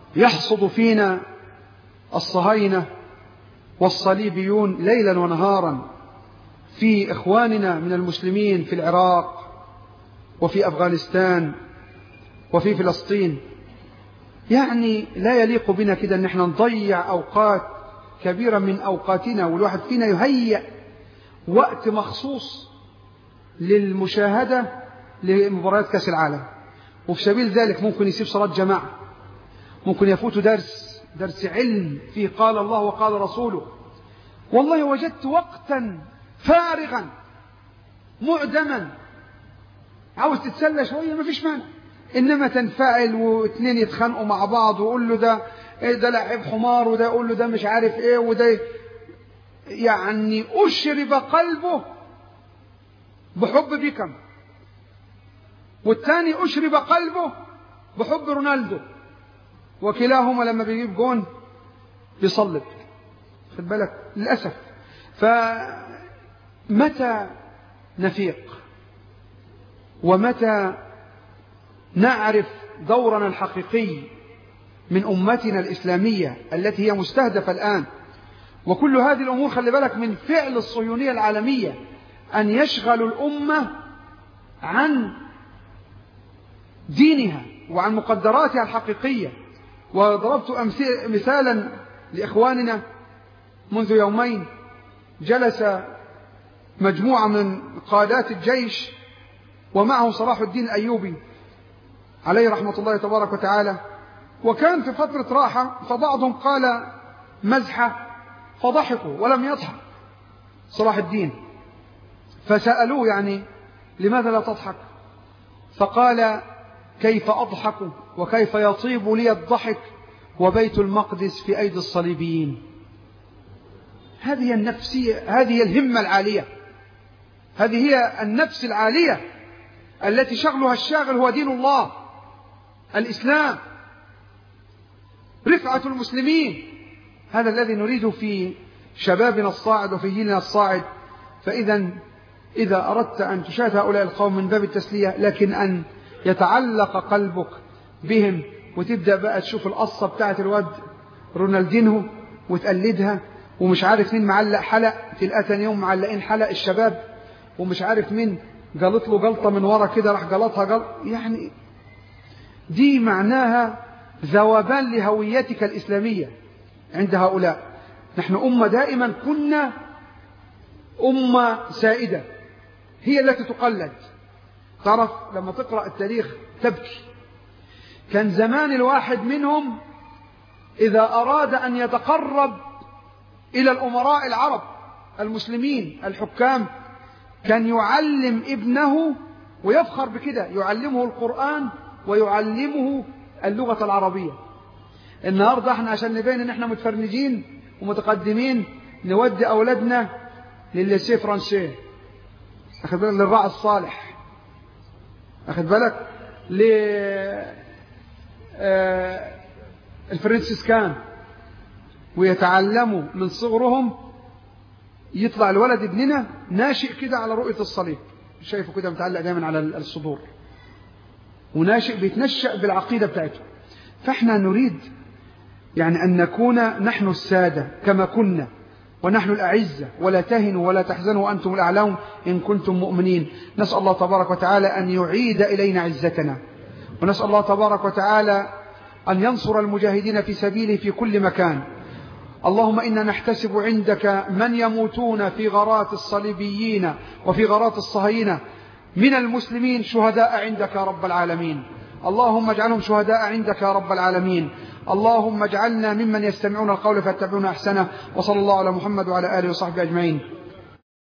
يحصد فينا الصهاينة والصليبيون ليلا ونهارا في إخواننا من المسلمين في العراق وفي أفغانستان وفي فلسطين يعني لا يليق بنا كده ان احنا نضيع أوقات كبيرة من أوقاتنا والواحد فينا يهيئ وقت مخصوص للمشاهدة لمباريات كأس العالم وفي سبيل ذلك ممكن يسيب صلاة جماعة ممكن يفوت درس درس علم فيه قال الله وقال رسوله والله وجدت وقتا فارغا معدما عاوز تتسلى شوية ما فيش مانع إنما تنفعل واثنين يتخانقوا مع بعض ويقول له ده إيه ده لعب حمار وده يقول له ده مش عارف ايه وده يعني أشرب قلبه بحب بيكم والثاني أشرب قلبه بحب رونالدو وكلاهما لما بيجيب جون بيصلب خد بالك للأسف فمتى نفيق ومتى نعرف دورنا الحقيقي من أمتنا الإسلامية التي هي مستهدفة الآن وكل هذه الأمور خلي بالك من فعل الصهيونية العالمية أن يشغلوا الأمة عن دينها وعن مقدراتها الحقيقية وضربت مثالا لإخواننا منذ يومين جلس مجموعة من قادات الجيش ومعه صلاح الدين الأيوبي عليه رحمة الله تبارك وتعالى وكان في فترة راحة فبعضهم قال مزحة فضحكوا ولم يضحك صلاح الدين فسألوه يعني لماذا لا تضحك فقال كيف أضحك وكيف يطيب لي الضحك وبيت المقدس في أيدي الصليبيين هذه النفسية هذه الهمة العالية هذه هي النفس العالية التي شغلها الشاغل هو دين الله الإسلام رفعة المسلمين هذا الذي نريده في شبابنا الصاعد وفي جيلنا الصاعد فإذا إذا أردت أن تشاهد هؤلاء القوم من باب التسلية لكن أن يتعلق قلبك بهم وتبدأ بقى تشوف القصة بتاعت الواد رونالدينهو وتقلدها ومش عارف مين معلق حلق تلقى تاني يوم معلقين حلق الشباب ومش عارف مين قالت له جلطة من ورا كده راح جلطها جلط يعني دي معناها ذوبان لهويتك الإسلامية عند هؤلاء نحن أمة دائما كنا أمة سائدة هي التي تقلد تعرف لما تقرأ التاريخ تبكي كان زمان الواحد منهم إذا أراد أن يتقرب إلى الأمراء العرب المسلمين الحكام كان يعلم ابنه ويفخر بكده يعلمه القرآن ويعلمه اللغة العربية النهاردة احنا عشان نبين ان احنا متفرنجين ومتقدمين نودي أولادنا للسي فرانسيه أخذ بالك للراعي الصالح أخذ بالك ل الفرنسيسكان ويتعلموا من صغرهم يطلع الولد ابننا ناشئ كده على رؤية الصليب شايفه كده متعلق دايما على الصدور وناشئ بيتنشأ بالعقيدة بتاعته فاحنا نريد يعني أن نكون نحن السادة كما كنا ونحن الأعزة ولا تهنوا ولا تحزنوا وأنتم الأعلون إن كنتم مؤمنين نسأل الله تبارك وتعالى أن يعيد إلينا عزتنا ونسأل الله تبارك وتعالى أن ينصر المجاهدين في سبيله في كل مكان اللهم إنا نحتسب عندك من يموتون في غارات الصليبيين وفي غارات الصهاينة من المسلمين شهداء عندك يا رب العالمين اللهم اجعلهم شهداء عندك يا رب العالمين اللهم اجعلنا ممن يستمعون القول فيتبعون أحسنه وصلى الله على محمد وعلى آله وصحبه أجمعين